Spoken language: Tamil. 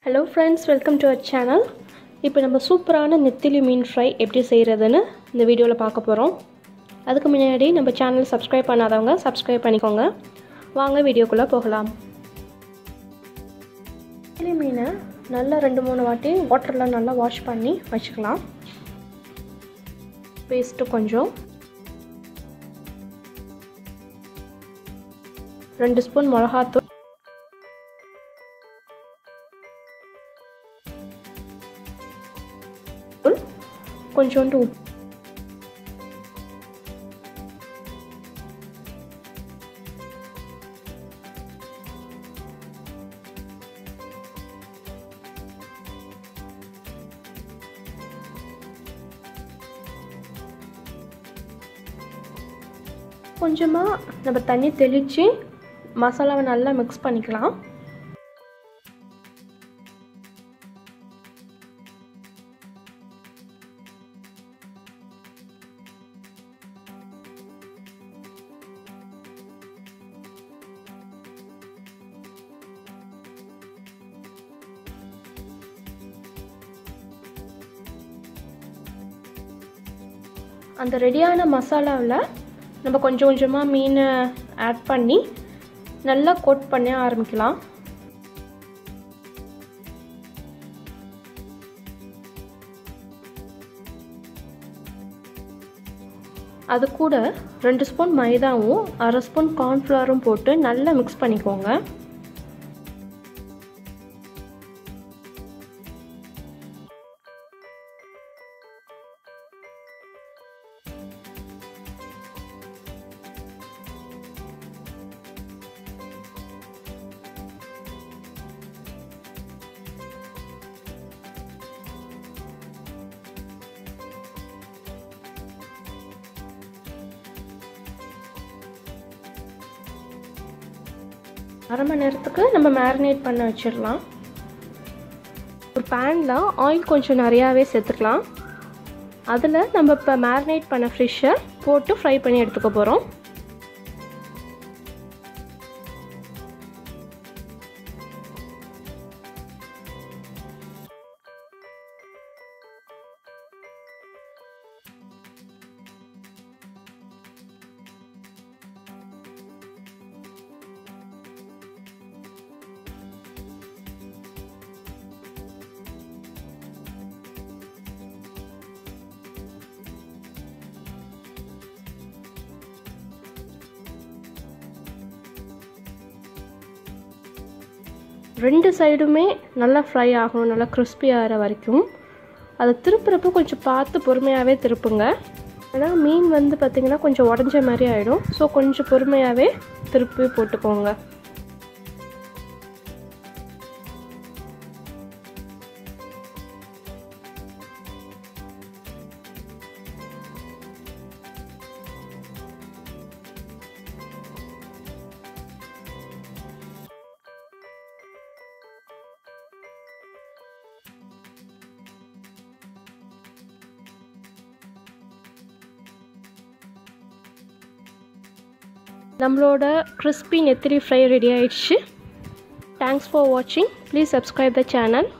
hello friends welcome to our channel இப்போ நம்ம சூப்பரான நெத்திலி மீன் ஃப்ரை எப்படி செய்கிறதுன்னு இந்த வீடியோவில் பார்க்க போகிறோம் அதுக்கு முன்னாடி நம்ம சேனல் சப்ஸ்கிரைப் பண்ணாதவங்க சப்ஸ்கிரைப் பண்ணிக்கோங்க வாங்க வீடியோக்குள்ளே போகலாம் நெத்திலி மீனை நல்லா ரெண்டு மூணு வாட்டி வாட்டரில் நல்லா வாஷ் பண்ணி வச்சுக்கலாம் பேஸ்ட்டு கொஞ்சம் ரெண்டு ஸ்பூன் மிளகாத்தூள் கொஞ்சோண்டு உப்பு கொஞ்சமாக நம்ம தண்ணி தெளித்து மசாலாவை நல்லா மிக்ஸ் பண்ணிக்கலாம் அந்த ரெடியான மசாலாவில் நம்ம கொஞ்சம் கொஞ்சமாக மீனை ஆட் பண்ணி நல்லா கோட் பண்ண ஆரம்பிக்கலாம் அது கூட ரெண்டு ஸ்பூன் மைதாவும் அரை ஸ்பூன் கார்ன்ஃப்ளவரும் போட்டு நல்லா மிக்ஸ் பண்ணிக்கோங்க அரை மணி நேரத்துக்கு நம்ம மேரினேட் பண்ண வச்சிடலாம் ஒரு பேனில் ஆயில் கொஞ்சம் நிறையாவே சேர்த்துக்கலாம் அதில் நம்ம இப்போ மேரினேட் பண்ண ஃபிஷ்ஷை போட்டு ஃப்ரை பண்ணி எடுத்துக்க போகிறோம் ரெண்டு சைடுமே நல்லா ஃப்ரை ஆகணும் நல்லா கிறிஸ்பி ஆகிற வரைக்கும் அதை திருப்புறப்போ கொஞ்சம் பார்த்து பொறுமையாகவே திருப்புங்க ஏன்னா மீன் வந்து பார்த்திங்கன்னா கொஞ்சம் உடஞ்ச மாதிரி ஆகிடும் ஸோ கொஞ்சம் பொறுமையாகவே திருப்பி போட்டுக்கோங்க நம்மளோட கிறிஸ்பி நெத்திரி ஃப்ரை ரெடி ஆயிடுச்சு தேங்க்ஸ் ஃபார் வாட்சிங் ப்ளீஸ் சப்ஸ்கிரைப் த சேனல்